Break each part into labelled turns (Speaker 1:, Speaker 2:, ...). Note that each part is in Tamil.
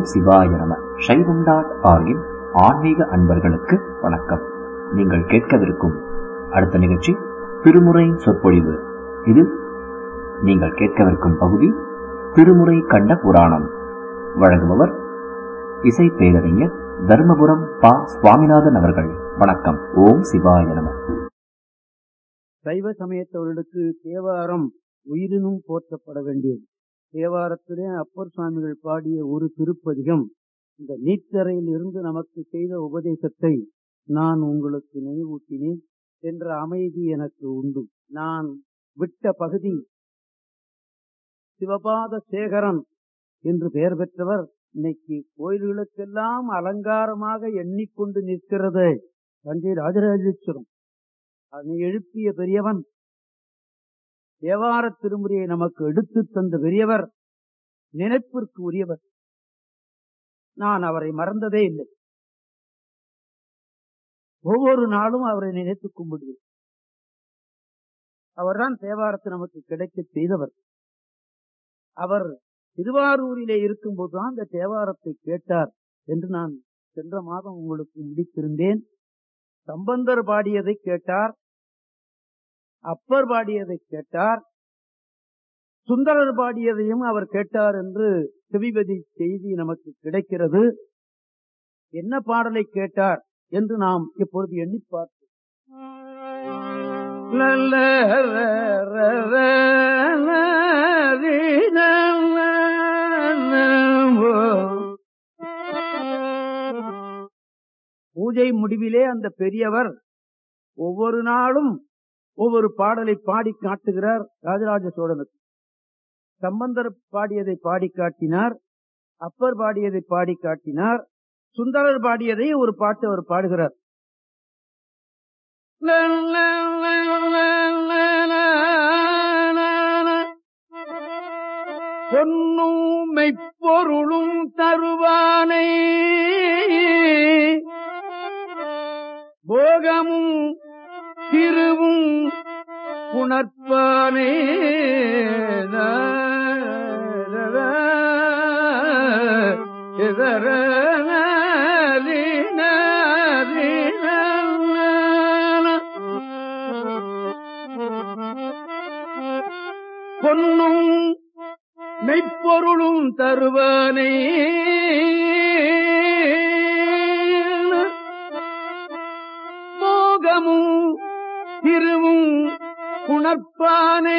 Speaker 1: சிவாய நம சைவம் டாட் ஆர்கின் ஆன்மீக அன்பர்களுக்கு வணக்கம் நீங்கள் கேட்கவிருக்கும் அடுத்த நிகழ்ச்சி திருமுறை சொற்பொழிவு இது நீங்கள் கேட்கவிருக்கும் பகுதி திருமுறை கண்ட புராணம் வழங்குபவர் இசை பேரறிஞர் தர்மபுரம் பா சுவாமிநாதன் அவர்கள் வணக்கம் ஓம் சிவாய நம
Speaker 2: சைவ சமயத்தவர்களுக்கு தேவாரம் உயிரினும் போற்றப்பட வேண்டியது தேவாரத்திலே அப்பர் சுவாமிகள் பாடிய ஒரு திருப்பதிகம் இந்த நீச்சரையில் இருந்து நமக்கு செய்த உபதேசத்தை நான் உங்களுக்கு நினைவூட்டினேன் என்ற அமைதி எனக்கு உண்டு நான் விட்ட பகுதி சிவபாத சேகரன் என்று பெயர் பெற்றவர் இன்னைக்கு கோயில்களுக்கெல்லாம் அலங்காரமாக எண்ணிக்கொண்டு நிற்கிறது தஞ்சை ராஜராஜேஸ்வரம் அதனை எழுப்பிய பெரியவன் தேவார திருமுறையை நமக்கு எடுத்து தந்த பெரியவர் நினைப்பிற்கு உரியவர் நான் அவரை மறந்ததே இல்லை ஒவ்வொரு நாளும் அவரை நினைத்து கும்பிடுவேன் அவர்தான் தேவாரத்தை நமக்கு கிடைக்க செய்தவர் அவர் திருவாரூரிலே இருக்கும்போதுதான் அந்த தேவாரத்தை கேட்டார் என்று நான் சென்ற மாதம் உங்களுக்கு முடித்திருந்தேன் சம்பந்தர் பாடியதை கேட்டார் அப்பர் பாடியதை கேட்டார் சுந்தரர் பாடியதையும் அவர் கேட்டார் என்று செவிபதி செய்தி நமக்கு கிடைக்கிறது என்ன பாடலை கேட்டார் என்று நாம் இப்பொழுது எண்ணி பார்த்தோம் பூஜை முடிவிலே அந்த பெரியவர் ஒவ்வொரு நாளும் ஒவ்வொரு பாடலை பாடி காட்டுகிறார் ராஜராஜ சோழனுக்கு சம்பந்தர் பாடியதை பாடி காட்டினார் அப்பர் பாடியதை பாடி காட்டினார் சுந்தரர் பாடியதை ஒரு பாட்டு அவர் பாடுகிறார் பொன்னும் மெய்ப்பொருளும் தருவானை போகமும் திருவும் உணர்ப்பானே பொன்னும் மெய்ப்பொருளும் தருவானே மோகமும் திருவும் உணர்ப்பானை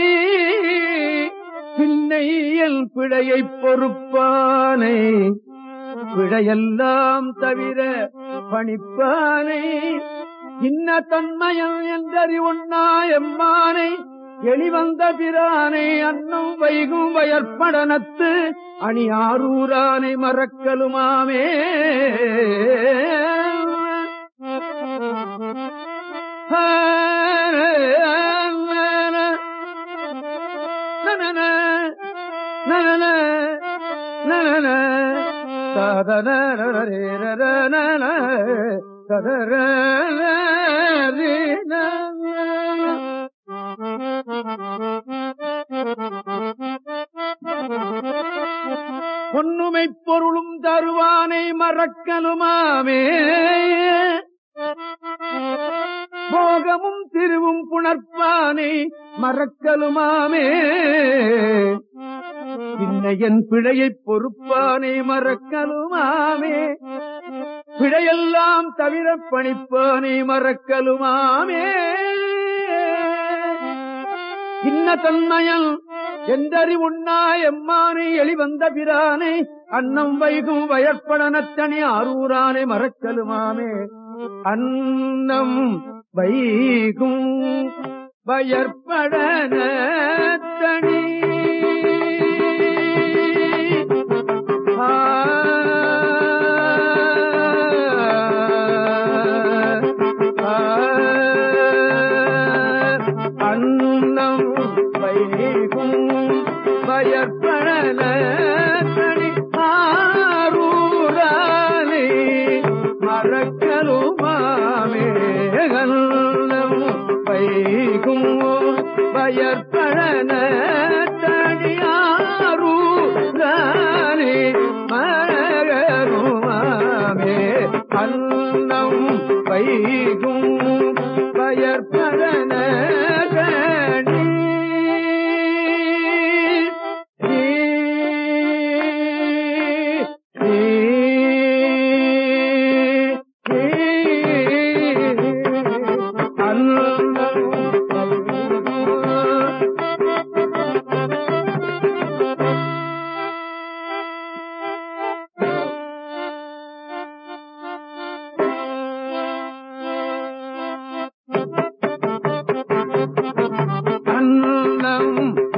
Speaker 2: பின்னையல் பிழையை பொறுப்பானை பிழையெல்லாம் தவிர பணிப்பானை இன்ன தன்மயம் என்றறி உண்ணா எம்மானை எளிவந்த பிரானை அன்னம் வைகும் வயற்படனத்து அணி ஆரூரானை மறக்கலுமாமே பொன்னுமை பொருளும் தருவானை மறக்கலுமாமே போகமும் திருவும் புணர்ப்பானை மறக்கலுமாமே இன்னையன் பிழையை பொறுப்பானை மறக்கலுமாமே பிழையெல்லாம் தவிர பணிப்பானை மறக்கலுமாமே இன்ன தன்மையல் எந்தறி உண்ணா எம்மானை எளிவந்த பிரானை அன்னம் வைகும் வயற்படனத்தனி ஆரூரானை மறக்கலுமாமே அன்னம் வைகும் வயற்படனத்தனி அன்னம் வைகும் வயற்படனத்தனி ஆரூரானை மறக்கலுமாமே அன்னம் வைகும் வயற்படன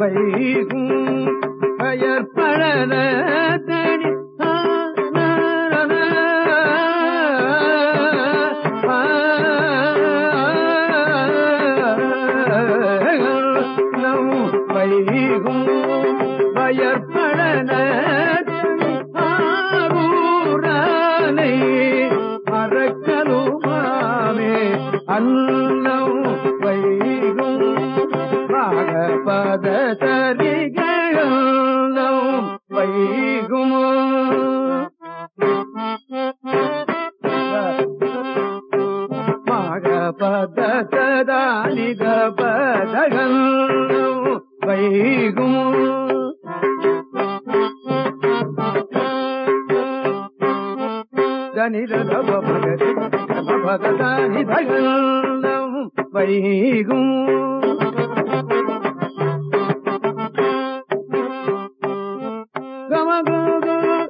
Speaker 2: வைகும் பெயர்பழன தனி வைகும் பயற்படன ஆரூரனை மறக்கலுமாமே அன்னம் வைகும் பாகபத சரிகளும் வைகும் பாகபத சதானிக பதகளும் வைகும் தனிரதவ பகதி பகதானி தகலம் வைகும் கமகுகு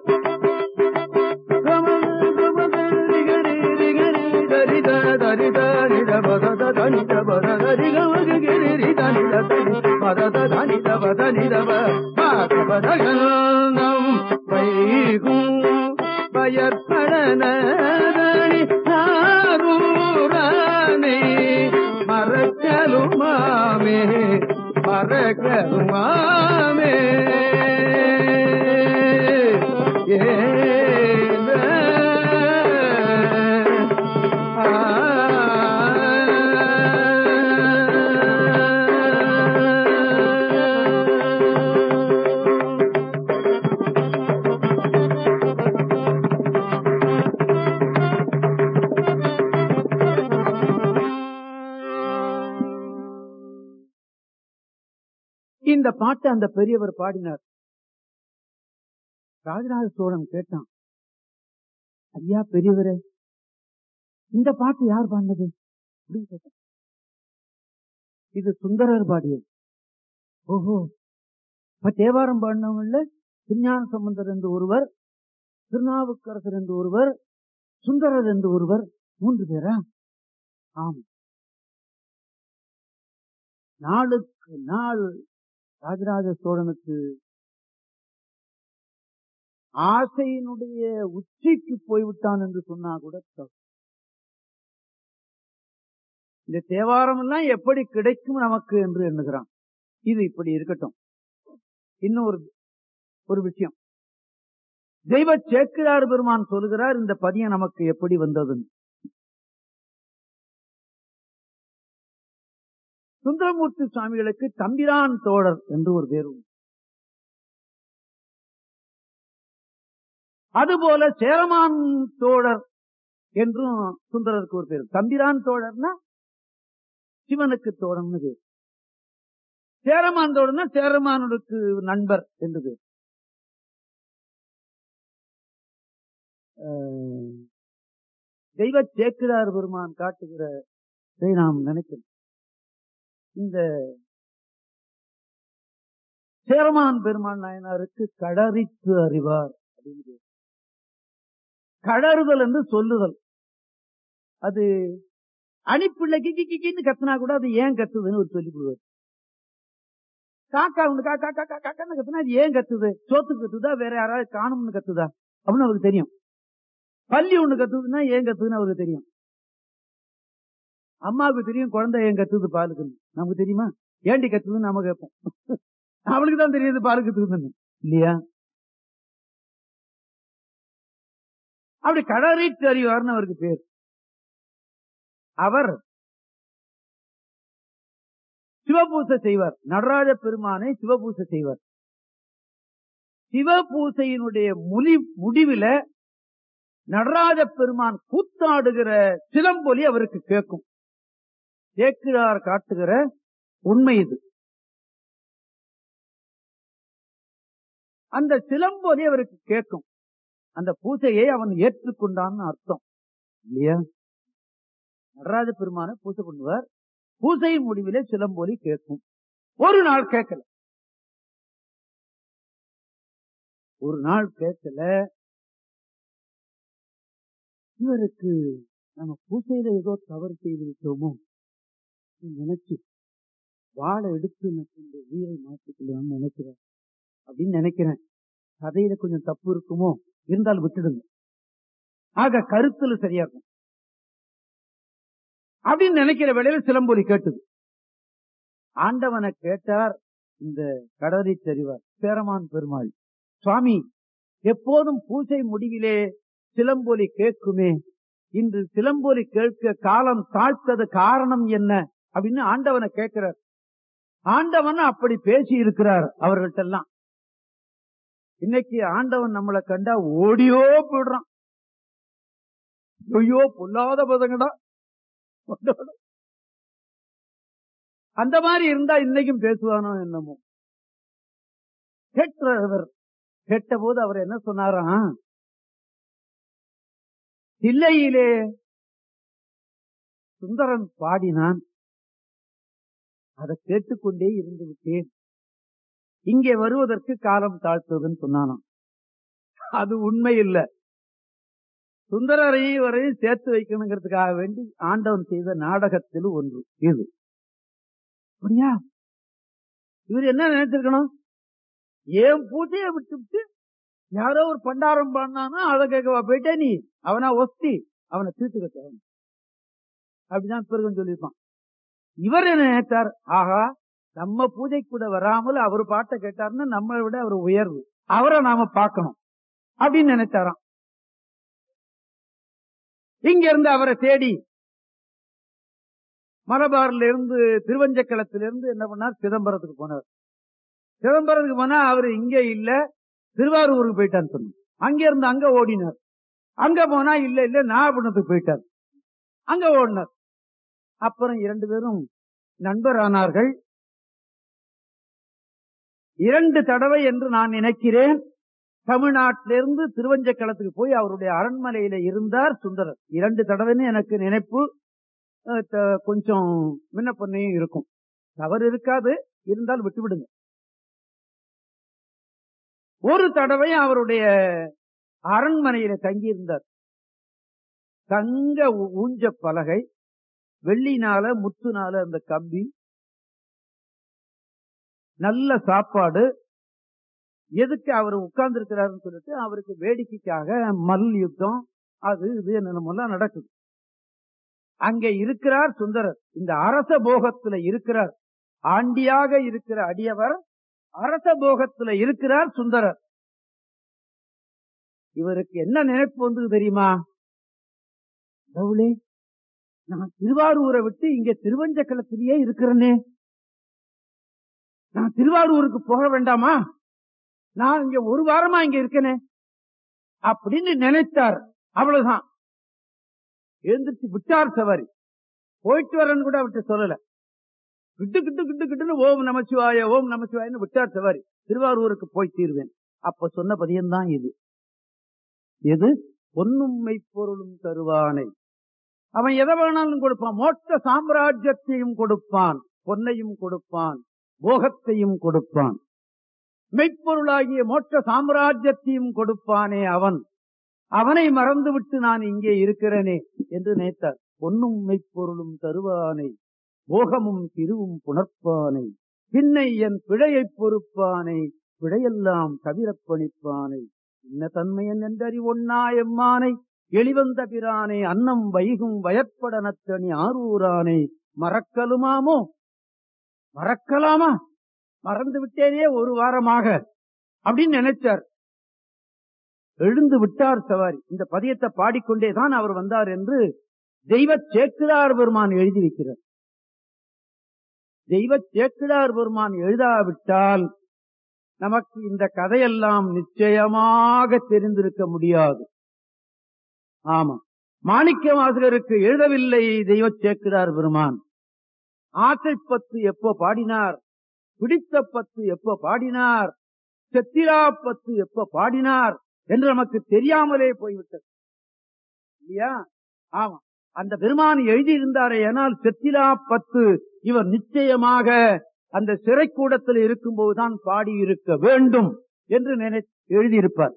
Speaker 2: மறக்கலுமாமே மறக்கலுமாமே இந்த பாட்டை அந்த பெரியவர் பாடினார் ராஜராஜ சோழன் கேட்டான் ஐயா பெரியவரே இந்த பாட்டு யார் பாடினது அப்படின்னு கேட்டான் இது சுந்தரர் பாடியது ஓஹோ இப்ப தேவாரம் பாடினவங்கல்ல திருஞான சம்பந்தர் என்று ஒருவர் திருநாவுக்கரசர் என்று ஒருவர் சுந்தரர் என்று ஒருவர் மூன்று பேரா ஆம் நாளுக்கு நாள் ராஜராஜ சோழனுக்கு ஆசையினுடைய உச்சிக்கு போய்விட்டான் என்று சொன்னா கூட தப்பு. இந்த தேவாரம் எல்லாம் எப்படி கிடைக்கும் நமக்கு என்று எண்ணுகிறான் இது இப்படி இருக்கட்டும் இன்னொரு ஒரு விஷயம் தெய்வ சேக்கிழார் பெருமான் சொல்லுகிறார் இந்த பதியம் நமக்கு எப்படி வந்ததுன்னு சுந்தரமூர்த்தி சுவாமிகளுக்கு தம்பிரான் தோழர் என்று ஒரு பேர் உண்டு அதுபோல சேரமான் தோழர் என்றும் சுந்தரருக்கு ஒரு பேர் தம்பிரான் தோழர்னா சிவனுக்கு தோழர்னு பேர் சேரமான் தோழர்னா சேரமானுக்கு நண்பர் என்று பேர் அஹ், தெய்வ சேக்கிழார் பெருமான் காட்டுகிற இதை நாம் நினைக்கிறோம் இந்த சேரமான் பெருமான் நாயனாருக்கு கடறித்து அறிவார் அப்படின்னு பேர். கடறுதல் என்று சொல்லுதல் அது அணிப்பிள்ளைக்கு கிக்கின்னு கத்துனா கூட அது ஏன் கத்துதுன்னு ஒரு சொல்லி கொடுவார் காக்கா உண்டு காக்கா காக்கா காக்கான்னு கத்துனா அது ஏன் கத்துது சோத்துக்கு கத்துதா வேற யாராவது காணும்னு கத்துதா அப்படின்னு அவருக்கு தெரியும் பள்ளி ஒண்ணு கத்துதுன்னா ஏன் கத்துதுன்னு அவருக்கு தெரியும் அம்மாவுக்கு தெரியும் குழந்தை ஏன் கத்துது பாலுக்குன்னு நமக்கு தெரியுமா ஏண்டி கத்துதுன்னு நாம கேட்போம் அவளுக்கு தான் தெரியுது பால் கத்துதுன்னு இல்லையா அப்படி கடறிட்டு அறிவார்னு அவருக்கு பேர் அவர் சிவபூசை செய்வார் நடராஜ பெருமானை சிவபூசை செய்வார் சிவபூசையினுடைய முடி முடிவில நடராஜ பெருமான் கூத்தாடுகிற சிலம்பொலி அவருக்கு கேட்கும் சேக்கிழார் காட்டுகிற உண்மை இது அந்த சிலம்பொலி அவருக்கு கேட்கும் அந்த பூசையை அவன் ஏற்றுக்கொண்டான்னு அர்த்தம் இல்லையா நடராஜ பெருமான பூசை பண்ணுவார் பூசையின் முடிவிலே சிலம்பொலி கேட்கும் ஒரு நாள் கேட்கல ஒரு நாள் கேட்கல இவருக்கு நம்ம பூசையில ஏதோ தவறு செய்து விட்டோமோ நினைச்சு வாழை எடுத்து இந்த உயிரை மாற்றிக்கொள்ளணும்னு நினைக்கிறேன் அப்படின்னு நினைக்கிறேன் கதையில கொஞ்சம் தப்பு இருக்குமோ இருந்தால் விட்டுடுங்க ஆக கருத்துல சரியா இருக்கும் அப்படின்னு நினைக்கிற வேளையில சிலம்பொலி கேட்டது ஆண்டவனை கேட்டார் இந்த கடலை தெரிவார் சேரமான் பெருமாள் சுவாமி எப்போதும் பூசை முடிவிலே சிலம்பொலி கேட்குமே இன்று சிலம்பொலி கேட்க காலம் தாழ்த்தது காரணம் என்ன அப்படின்னு ஆண்டவனை கேட்கிறார் ஆண்டவன் அப்படி பேசி இருக்கிறார் அவர்கள்ட்ட எல்லாம் இன்னைக்கு ஆண்டவன் நம்மளை கண்டா ஓடியோ போயிடுறான் ஐயோ பொல்லாத பதங்கடா அந்த மாதிரி இருந்தா இன்னைக்கும் பேசுவானோ என்னமோ கேட்டவர் கேட்ட போது அவர் என்ன சொன்னாராம் தில்லையிலே சுந்தரன் பாடினான் அதை கேட்டுக்கொண்டே இருந்து விட்டேன் இங்கே வருவதற்கு காலம் தாழ்த்ததுன்னு சொன்னானாம் அது உண்மை இல்ல சுந்தரரையும் வரையும் சேர்த்து வைக்கணுங்கிறதுக்காக வேண்டி ஆண்டவன் செய்த நாடகத்தில் ஒன்று இது அப்படியா இவர் என்ன நினைச்சிருக்கணும் ஏன் பூஜையை விட்டு விட்டு யாரோ ஒரு பண்டாரம் பண்ணானா அதை கேட்கவா போயிட்டே நீ அவனா ஒஸ்தி அவனை தீர்த்து கட்ட அப்படிதான் பிறகு சொல்லியிருப்பான் இவர் என்ன நினைத்தார் ஆகா நம்ம பூஜை கூட வராமல் அவர் பாட்டை கேட்டாருன்னா நம்மளை விட அவர் உயர்வு அவரை நாம பார்க்கணும் அப்படின்னு நினைச்சாராம் இங்க இருந்து அவரை தேடி மலபார்ல இருந்து திருவஞ்சக்களத்திலிருந்து என்ன பண்ணார் சிதம்பரத்துக்கு போனார் சிதம்பரத்துக்கு போனா அவரு இங்க இல்ல திருவாரூருக்கு போயிட்டான்னு சொன்னார் அங்க இருந்து அங்க ஓடினார் அங்க போனா இல்ல இல்ல நாகப்பட்டினத்துக்கு போயிட்டார் அங்க ஓடினார் அப்புறம் இரண்டு பேரும் நண்பர் ஆனார்கள் இரண்டு தடவை என்று நான் நினைக்கிறேன் தமிழ்நாட்டிலிருந்து திருவஞ்சக்களத்துக்கு போய் அவருடைய அரண்மனையில இருந்தார் சுந்தரர் இரண்டு தடவைன்னு எனக்கு நினைப்பு கொஞ்சம் முன்ன பொண்ணையும் இருக்கும் தவறு இருக்காது இருந்தால் விட்டுவிடுங்க ஒரு தடவை அவருடைய அரண்மனையில தங்கியிருந்தார் தங்க ஊஞ்ச பலகை வெள்ளினால முத்துனால அந்த கம்பி நல்ல சாப்பாடு எதுக்கு அவர் உட்கார்ந்து இருக்கிறாருன்னு சொல்லிட்டு அவருக்கு வேடிக்கைக்காக மல் யுத்தம் அது இது என்னென்னமெல்லாம் நடக்குது அங்கே இருக்கிறார் சுந்தரர் இந்த அரச போகத்துல இருக்கிறார் ஆண்டியாக இருக்கிற அடியவர் அரச போகத்துல இருக்கிறார் சுந்தரர் இவருக்கு என்ன நினைப்பு வந்தது தெரியுமா கடவுளே நான் திருவாரூரை விட்டு இங்க திருவஞ்சக்களத்திலேயே இருக்கிறேனே நான் திருவாரூருக்கு போக வேண்டாமா நான் இங்க ஒரு வாரமா இங்க இருக்கனே அப்படின்னு நினைத்தார் அவ்வளவுதான் எழுந்திருச்சு விட்டார் சவாரி போயிட்டு வரேன்னு கூட அவர்கிட்ட சொல்லல கிட்டு கிட்டு கிட்டு கிட்டுன்னு ஓம் நமச்சிவாய ஓம் நமச்சிவாயன்னு விட்டார் சவாரி திருவாரூருக்கு போய் தீர்வேன் அப்ப சொன்ன பதியம்தான் இது எது பொன்னும்மை பொருளும் தருவானை அவன் எதை வேணாலும் கொடுப்பான் மோட்ச சாம்ராஜ்யத்தையும் கொடுப்பான் பொன்னையும் கொடுப்பான் போகத்தையும் கொடுப்பான் மெய்ப்பொருளாகிய மோட்ச சாம்ராஜ்யத்தையும் கொடுப்பானே அவன் அவனை மறந்துவிட்டு நான் இங்கே இருக்கிறேனே என்று நினைத்தார் பொன்னும் மெய்ப்பொருளும் தருவானை போகமும் திருவும் புணர்ப்பானை பின்னை என் பிழையைப் பொறுப்பானை பிழையெல்லாம் தவிரப் பணிப்பானை இன்ன தன்மையன் என்றறி ஒன்னா எம்மானை எளிவந்த பிரானை அன்னம் வைகும் வயற்படனத்தனி ஆரூரானை மறக்கலுமாமோ மறக்கலாமா மறந்து விட்டேனே ஒரு வாரமாக அப்படின்னு நினைச்சார் எழுந்து விட்டார் சவாரி இந்த பதியத்தை பாடிக்கொண்டே தான் அவர் வந்தார் என்று தெய்வ சேக்கிழார் பெருமான் எழுதி வைக்கிறார் தெய்வ சேக்கிழார் பெருமான் எழுதாவிட்டால் நமக்கு இந்த கதையெல்லாம் நிச்சயமாக தெரிந்திருக்க முடியாது ஆமா மாணிக்க வாசகருக்கு எழுதவில்லை தெய்வ சேக்கிழார் பெருமான் ஆசைப்பத்து எப்போ பாடினார் பிடித்த பத்து எப்ப பாடினார் செத்திரா பத்து எப்ப பாடினார் என்று நமக்கு தெரியாமலே போய்விட்டது இல்லையா ஆமா அந்த பெருமான் எழுதியிருந்தாரே ஆனால் செத்திலா பத்து இவர் நிச்சயமாக அந்த சிறைக்கூடத்தில் இருக்கும்போதுதான் பாடியிருக்க வேண்டும் என்று நினை எழுதியிருப்பார்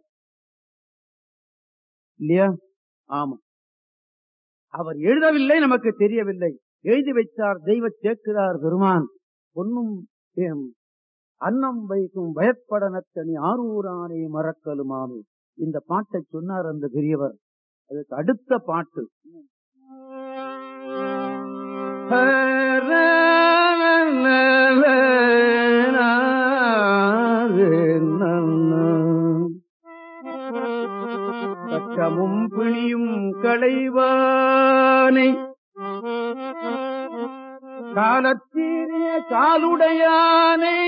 Speaker 2: இல்லையா ஆமா அவர் எழுதவில்லை நமக்கு தெரியவில்லை எழுதி வைத்தார் தெய்வ சேர்க்கிறார் பெருமான் பொன்னும் ஏம், அன்னம் வைக்கும் பயப்படனத்தனி ஆரூரானை மறக்கலுமாமே இந்த பாட்டை சொன்னார் அந்த பெரியவர் அதுக்கு அடுத்த பாட்டு கச்சமும் பிணியும் களைவானை காலத்தீரிய காலுடையானை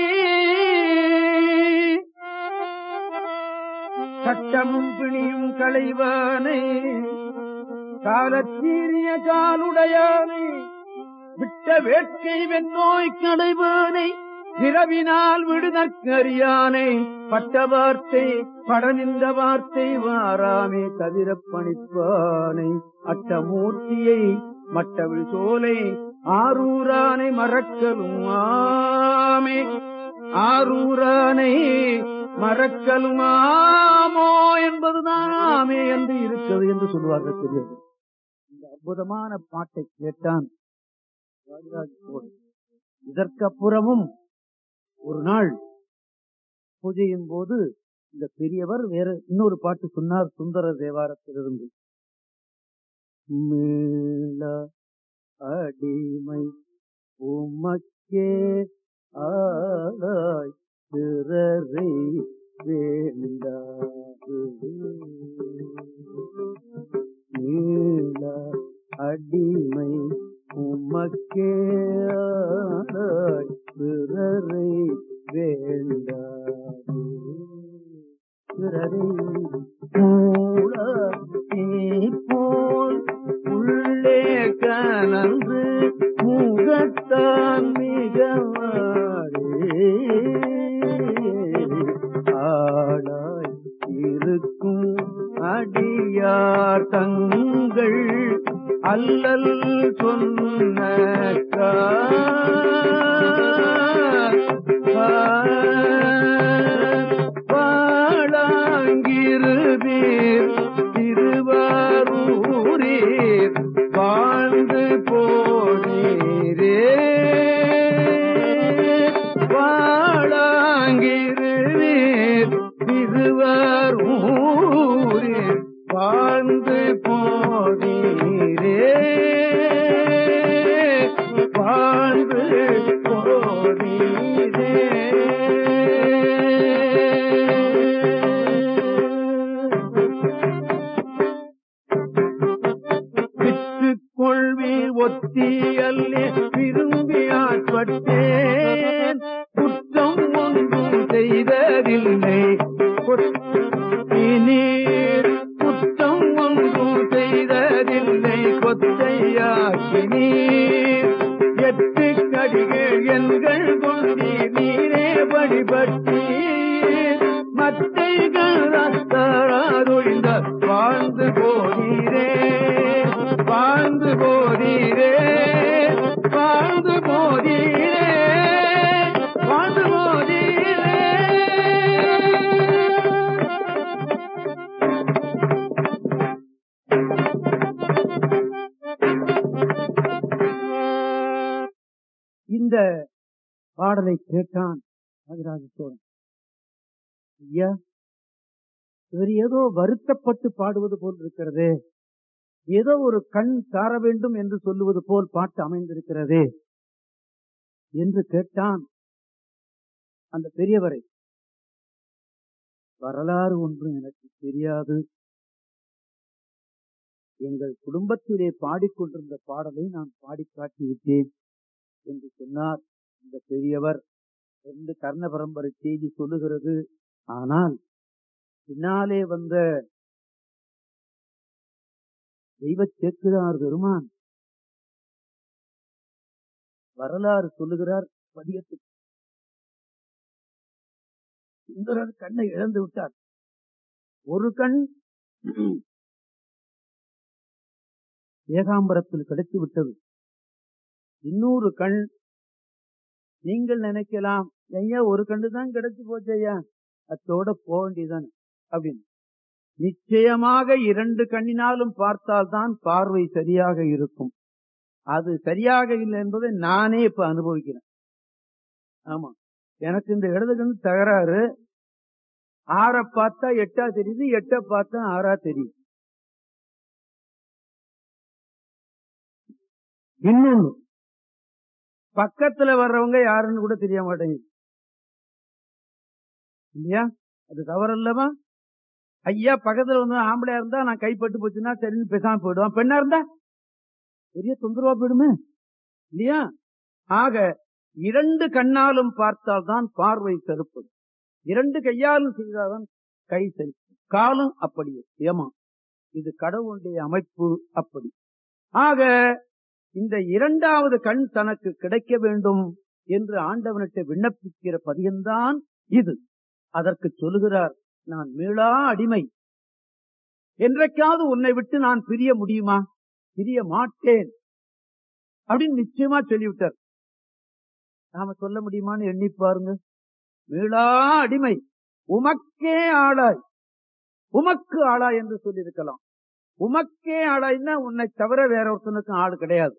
Speaker 2: கட்டமும் பிணியும் களைவானை காலத்தீரிய காலுடையானை விட்ட வேட்கை வெண்ணோய் கடைவானை பிறவினால் விடுதற்கரியானை பட்ட வார்த்தை படனின்ற வார்த்தை வாராமே தவிர பணிப்பானை அட்டமூர்த்தியை மட்டவிழ் சோலை ஆரூரானை மறக்கலும் ஆமே ஆரூரானை மறக்கலுமாமோ என்பதுதான் ஆமே என்று இருக்கிறது என்று சொல்வார்கள் தெரியாது இந்த அற்புதமான பாட்டை கேட்டான் ராஜராஜ சோழன் இதற்கப்புறமும் ஒரு நாள் பூஜையின் போது இந்த பெரியவர் வேற இன்னொரு பாட்டு சொன்னார் சுந்தர தேவாரத்திலிருந்து மீள அடிமை உமக்கே ஆளாய் பிறரை வேண்டாது மீள அடிமை உமக்கே ஆளாய் பிறரை வேண்டாது பிறரை மூட நீ போல் உள்ளே கலந்து முகத்தான் மிகவாரே ஆளாய் இருக்கும் அடியார் தங்கள் அல்லல் சொன்ன வாழாங்கிருதீர் திருவாரூரீர் வாழ்ந்து போனீரே வாழாங்கிருதீர் திருவாரூரீர் வாழ்ந்து போனீரே வாழ்ந்து போனீரே விற்றுக் கொள்வீர் ஒத்தியல்லே விரும்பி ஆட்பட்டேன் குற்றம் ஒன்றும் செய்ததில்லை நீர் குற்றம் ஒன்றும் செய்ததில்லை கொத்தையாக்கி நீர் எட்டு கடிகள் எண்கள் கொண்டி நீரே வழிபட்டீர் மத்தைகள் ரத்தொழிந்த வாழ்ந்து போனீரே வாழ்ந்து போனீரே வாழ்ந்து போனீரே வாழ்ந்து போனீரே இந்த பாடலை கேட்டான் ராஜராஜ சோழன் ஐயா இவர் ஏதோ வருத்தப்பட்டு பாடுவது போல் இருக்கிறதே ஏதோ ஒரு கண் சார வேண்டும் என்று சொல்லுவது போல் பாட்டு அமைந்திருக்கிறதே என்று கேட்டான் அந்த பெரியவரை வரலாறு ஒன்றும் எனக்கு தெரியாது எங்கள் குடும்பத்திலே பாடிக்கொண்டிருந்த பாடலை நான் பாடி காட்டிவிட்டேன் என்று சொன்னார் இந்த பெரியவர் என்று கர்ண பரம்பரை செய்தி சொல்லுகிறது ஆனால் பின்னாலே வந்த தெய்வ சேக்கிரார் பெருமான் வரலாறு சொல்லுகிறார் பதியத்துக்கு சுந்தரர் கண்ணை இழந்து விட்டார் ஒரு கண் ஏகாம்பரத்தில் கிடைத்து விட்டது இன்னொரு கண் நீங்கள் நினைக்கலாம் ஐயா ஒரு கண்டு தான் கிடைச்சு போச்சு ஐயா அத்தோட போக வேண்டியதானே அப்படின்னு நிச்சயமாக இரண்டு கண்ணினாலும் பார்த்தால்தான் பார்வை சரியாக இருக்கும் அது சரியாக இல்லை என்பதை நானே இப்ப அனுபவிக்கிறேன் ஆமா எனக்கு இந்த இடது கண்ணு தகராறு ஆற பார்த்தா எட்டா தெரியுது எட்ட பார்த்தா ஆறா தெரியுது இன்னொன்னு பக்கத்துல வர்றவங்க யாருன்னு கூட தெரிய மாட்டேங்குது இல்லையா அது தவறல்லவா ஐயா பக்கத்துல வந்து ஆம்பளையா இருந்தா நான் கைப்பட்டு போச்சுன்னா சரின்னு பேசாம போயிடுவான் பெண்ணா இருந்தா பெரிய தொந்தரவா போயிடுமே இல்லையா ஆக இரண்டு கண்ணாலும் பார்த்தால்தான் பார்வை செருப்பது இரண்டு கையாலும் செய்தால்தான் கை செருப்பு காலும் அப்படியே ஏமா இது கடவுளுடைய அமைப்பு அப்படி ஆக இந்த இரண்டாவது கண் தனக்கு கிடைக்க வேண்டும் என்று ஆண்டவனிட்ட விண்ணப்பிக்கிற பதியம்தான் இது அதற்கு சொல்லுகிறார் நான் மீளா அடிமை என்றைக்காவது உன்னை விட்டு நான் பிரிய முடியுமா பிரிய மாட்டேன் அப்படின்னு நிச்சயமா சொல்லிவிட்டார் நாம சொல்ல முடியுமான்னு எண்ணி பாருங்க மீளா அடிமை உமக்கே ஆளாய் உமக்கு ஆளாய் என்று சொல்லியிருக்கலாம் உமக்கே ஆளாய்னா உன்னை தவிர வேற ஒருத்தனுக்கும் ஆள் கிடையாது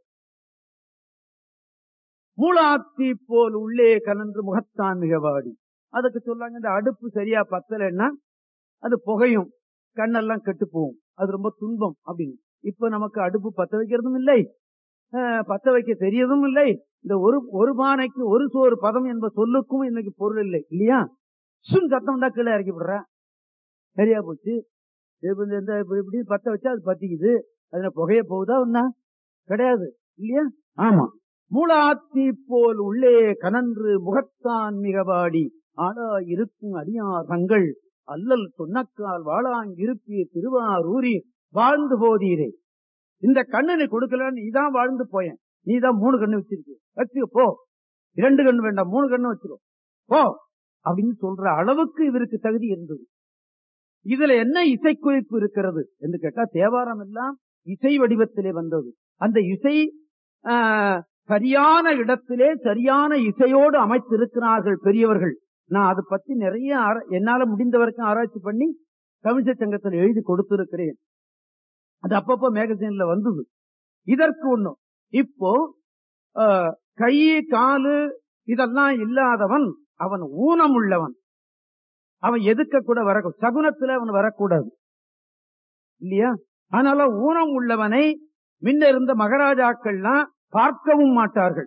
Speaker 2: மூளாத்தி போல் உள்ளே கலந்து முகத்தான் மிகவாடி அதுக்கு சொல்லாங்க இந்த அடுப்பு சரியா பத்தலைன்னா அது புகையும் கண்ணெல்லாம் கெட்டு போகும் அது ரொம்ப துன்பம் அப்படின்னு இப்ப நமக்கு அடுப்பு பத்த வைக்கிறதும் இல்லை அஹ், பத்த வைக்க தெரியதும் இல்லை இந்த ஒரு ஒரு பானைக்கு ஒரு சோறு பதம் என்ப சொல்லுக்கும் இன்னைக்கு பொருள் இல்லை இல்லையா சும் சத்தம் தான் கீழே இறக்கி விடுற சரியா போச்சு இப்ப இந்த- இந்த இப்ப இப்படி பத்த வச்சா அது பத்திக்குது அதுல புகைய போகுதா ஒன்னா கிடையாது இல்லையா ஆமா மூளாத்தி போல் உள்ளே கனன்று முகத்தான் மிகவாடி ஆடா இருக்கும் அடியார் தங்கள் அல்லல் சொன்னக்கால் வாழாங் இருப்பிய திருவாரூரி வாழ்ந்து போதீரே இந்த கண்ணனை கொடுக்கல நீதான் வாழ்ந்து போயேன் நீதான் மூணு கண்ணு வச்சிருக்க வச்சுக்க போ இரண்டு கண்ணு வேண்டாம் மூணு கண்ணு வச்சிருக்கோ போ அப்படின்னு சொல்ற அளவுக்கு இவருக்கு தகுதி இருந்தது இதுல என்ன இசைக்குறிப்பு இருக்கிறது என்று கேட்டா தேவாரம் எல்லாம் இசை வடிவத்திலே வந்தது அந்த இசை ஆஹ், சரியான இடத்திலே சரியான இசையோடு அமைத்திருக்கிறார்கள் பெரியவர்கள் நான் அதை பத்தி நிறைய ஆரா- என்னால முடிந்த வரைக்கும் ஆராய்ச்சி பண்ணி தமிழ்ச்ச சங்கத்தில் எழுதி கொடுத்திருக்கிறேன் அது அப்பப்போ மேகசின்ல வந்தது இதற்கு ஒண்ணும் இப்போ ஆஹ், கை காலு இதெல்லாம் இல்லாதவன் அவன் ஊனம் உள்ளவன் அவன் எதுக்க கூட வர சகுனத்துல அவன் வரக்கூடாது இல்லையா அதனால ஊனம் உள்ளவனை முன்ன இருந்த மகாராஜாக்கள்லாம் பார்க்கவும் மாட்டார்கள்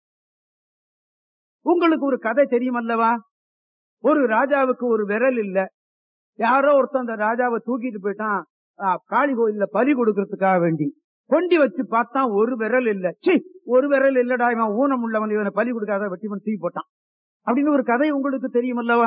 Speaker 2: உங்களுக்கு ஒரு கதை தெரியுமல்லவா ஒரு ராஜாவுக்கு ஒரு விரல் இல்ல யாரோ ஒருத்தன் அந்த ராஜாவை தூக்கிட்டு போயிட்டான் ஆ, காளி கோயில்ல பலி கொடுக்கறதுக்காக வேண்டி கொண்டி வச்சு பார்த்தா ஒரு விரல் இல்ல சி ஒரு விரல் இல்லடா இவன் ஊனம் உள்ளவன் இவனை பலி கொடுக்காத வெட்டிவன் தூக்கி போட்டான் அப்படின்னு ஒரு கதை உங்களுக்கு தெரியுமல்லவா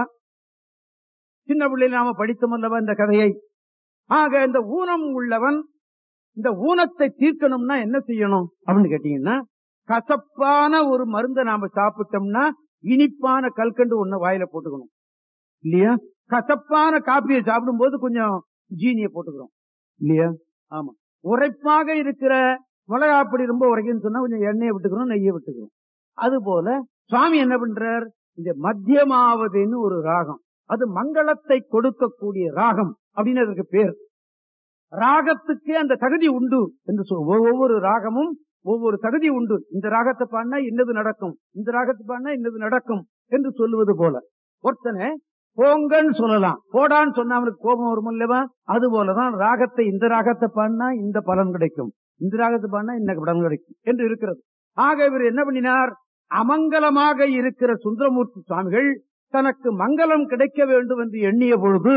Speaker 2: சின்ன பிள்ளையில நாம படித்தோமல்லவா இந்த கதையை ஆக இந்த ஊனம் உள்ளவன் இந்த ஊனத்தை தீர்க்கணும்னா என்ன செய்யணும் அப்படின்னு கேட்டீங்கன்னா கசப்பான ஒரு மருந்தை நாம சாப்பிட்டோம்னா இனிப்பான கல்கண்டு ஒண்ணு வாயில போட்டுக்கணும் இல்லையா கசப்பான காப்பியை சாப்பிடும் போது கொஞ்சம் ஜீனியை போட்டுக்கிறோம் இல்லையா ஆமா உரைப்பாக இருக்கிற மிளகாப்பொடி ரொம்ப உரைக்குன்னு சொன்னா கொஞ்சம் எண்ணெயை விட்டுக்கிறோம் நெய்யை விட்டுக்கிறோம் அது போல சுவாமி என்ன பண்றார் இந்த மத்தியமாவதுன்னு ஒரு ராகம் அது மங்களத்தை கொடுக்கக்கூடிய ராகம் அப்படின்னு அதற்கு பேர் ராகத்துக்கு அந்த தகுதி உண்டு என்று சொல் ஒவ்வொரு ராகமும் ஒவ்வொரு தகுதி உண்டு இந்த ராகத்தை பாடினா இன்னது நடக்கும் இந்த ராகத்தை பாடினா இன்னது நடக்கும் என்று சொல்லுவது போல ஒருத்தனை போங்கன்னு சொல்லலாம் போடான்னு சொன்னா அவனுக்கு கோபம் வரும் இல்லவா அது போலதான் ராகத்தை இந்த ராகத்தை பாடினா இந்த பலன் கிடைக்கும் இந்த ராகத்தை பாடினா இந்த பலன் கிடைக்கும் என்று இருக்கிறது ஆக இவர் என்ன பண்ணினார் அமங்கலமாக இருக்கிற சுந்தரமூர்த்தி சுவாமிகள் தனக்கு மங்களம் கிடைக்க வேண்டும் என்று எண்ணிய பொழுது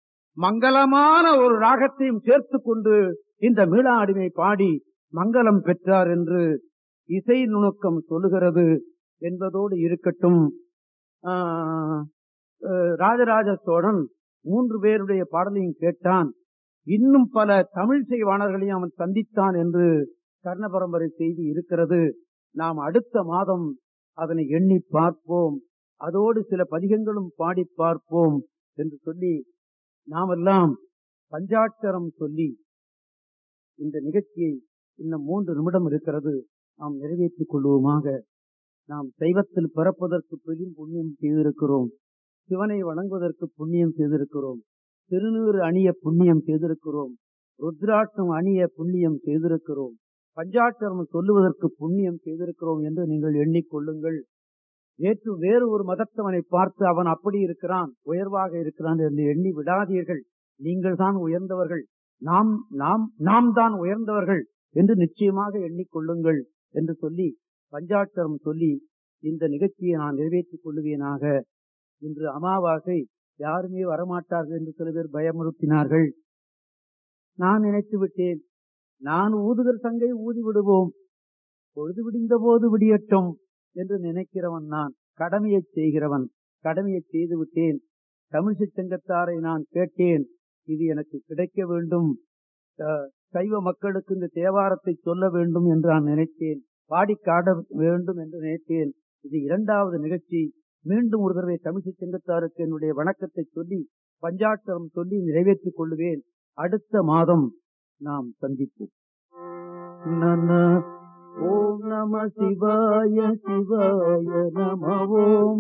Speaker 2: மங்களமான ஒரு ராகத்தையும் சேர்த்துக் கொண்டு இந்த மீளா அடிமை பாடி மங்களம் பெற்றார் என்று இசை நுணுக்கம் சொல்லுகிறது என்பதோடு இருக்கட்டும் ஆஹ், அஹ், ராஜராஜ சோழன் மூன்று பேருடைய பாடலையும் கேட்டான் இன்னும் பல தமிழ் செய்வாணர்களையும் அவன் சந்தித்தான் என்று கர்ண பரம்பரை செய்தி இருக்கிறது நாம் அடுத்த மாதம் அதனை எண்ணி பார்ப்போம் அதோடு சில பதிகங்களும் பாடி பார்ப்போம் என்று சொல்லி நாமெல்லாம் பஞ்சாட்சரம் சொல்லி இந்த நிகழ்ச்சியை இன்னும் மூன்று நிமிடம் இருக்கிறது நாம் நிறைவேற்றிக் கொள்வோமாக நாம் தெய்வத்தில் பிறப்பதற்கு பெரும் புண்ணியம் செய்திருக்கிறோம் சிவனை வணங்குவதற்கு புண்ணியம் செய்திருக்கிறோம் திருநீறு அணிய புண்ணியம் செய்திருக்கிறோம் ருத்ராட்சம் அணிய புண்ணியம் செய்திருக்கிறோம் பஞ்சாட்சரம் சொல்லுவதற்கு புண்ணியம் செய்திருக்கிறோம் என்று நீங்கள் எண்ணிக்கொள்ளுங்கள் ஏற்று வேறு ஒரு மதத்தவனை பார்த்து அவன் அப்படி இருக்கிறான் உயர்வாக இருக்கிறான் என்று எண்ணி விடாதீர்கள் நீங்கள் தான் உயர்ந்தவர்கள் நாம் நாம் நாம் தான் உயர்ந்தவர்கள் என்று நிச்சயமாக எண்ணிக்கொள்ளுங்கள் என்று சொல்லி பஞ்சாட்சரம் சொல்லி இந்த நிகழ்ச்சியை நான் நிறைவேற்றிக் கொள்ளுவேனாக இன்று அமாவாசை யாருமே வரமாட்டார்கள் என்று சில பேர் பயமுறுத்தினார்கள் நான் நினைத்து விட்டேன் நான் ஊதுகிற சங்கை ஊதி விடுவோம் பொழுது விடிந்த போது விடியட்டும் என்று நினைக்கிறவன் நான் கடமையை செய்கிறவன் கடமையை செய்து விட்டேன் தமிழிசை சங்கத்தாரை நான் கேட்டேன் இது எனக்கு கிடைக்க வேண்டும் அஹ், சைவ மக்களுக்கு இந்த தேவாரத்தை சொல்ல வேண்டும் என்று நான் நினைத்தேன் பாடி காட வேண்டும் என்று நினைத்தேன் இது இரண்டாவது நிகழ்ச்சி மீண்டும் ஒரு தடவை தமிழிசை சங்கத்தாருக்கு என்னுடைய வணக்கத்தை சொல்லி பஞ்சாட்சரம் சொல்லி நிறைவேற்றிக் கொள்ளுவேன் அடுத்த மாதம் நாம் சந்திப்போம் நன ஓம் நம சிவாய சிவாய நம ஓம்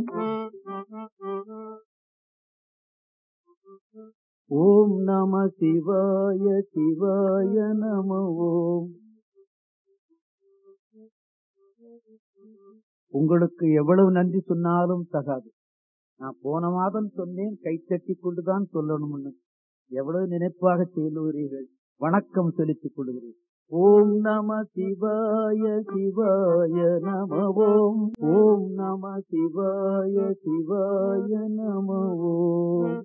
Speaker 2: ஓம் நம சிவாய சிவாய நம ஓம் உங்களுக்கு எவ்வளவு நன்றி சொன்னாலும் தகாது நான் போன மாதம் சொன்னேன் கைத்தட்டி கொண்டுதான் சொல்லணும்னு எவ்வளவு நினைப்பாக சொல்லுகிறீர்கள் வணக்கம் செலுத்திக் கொள்கிறேன் ஓம் நம சிவாய சிவாய நம ஓம் ஓம் நம சிவாய சிவாய நம ஓம்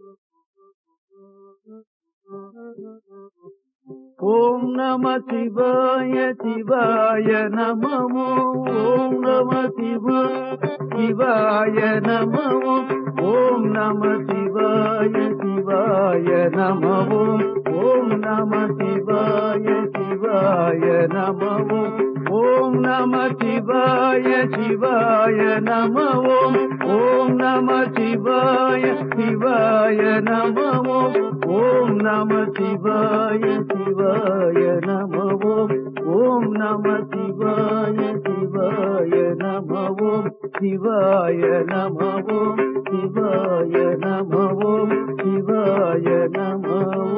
Speaker 2: ஓம் நம சிவாய சிவாய நம ஓம் நம சிவ சிவாய நம ஓம் நம சிவாய சிவாய நம ஓம் நம சிவாய சிவாய நம ஓம் நம சிவாய சிவாய நம ஓம் நம சிவாய சிவாய நம ஓம் நம சிவாய சிவாய நம ஓம் நம சிவாய சிவாய நம சிவாய நம சிவாய நம சிவாய நம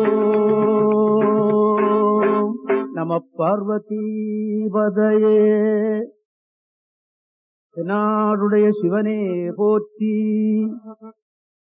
Speaker 2: நம பார்வதி பதையே நாடுடைய சிவனே போற்றி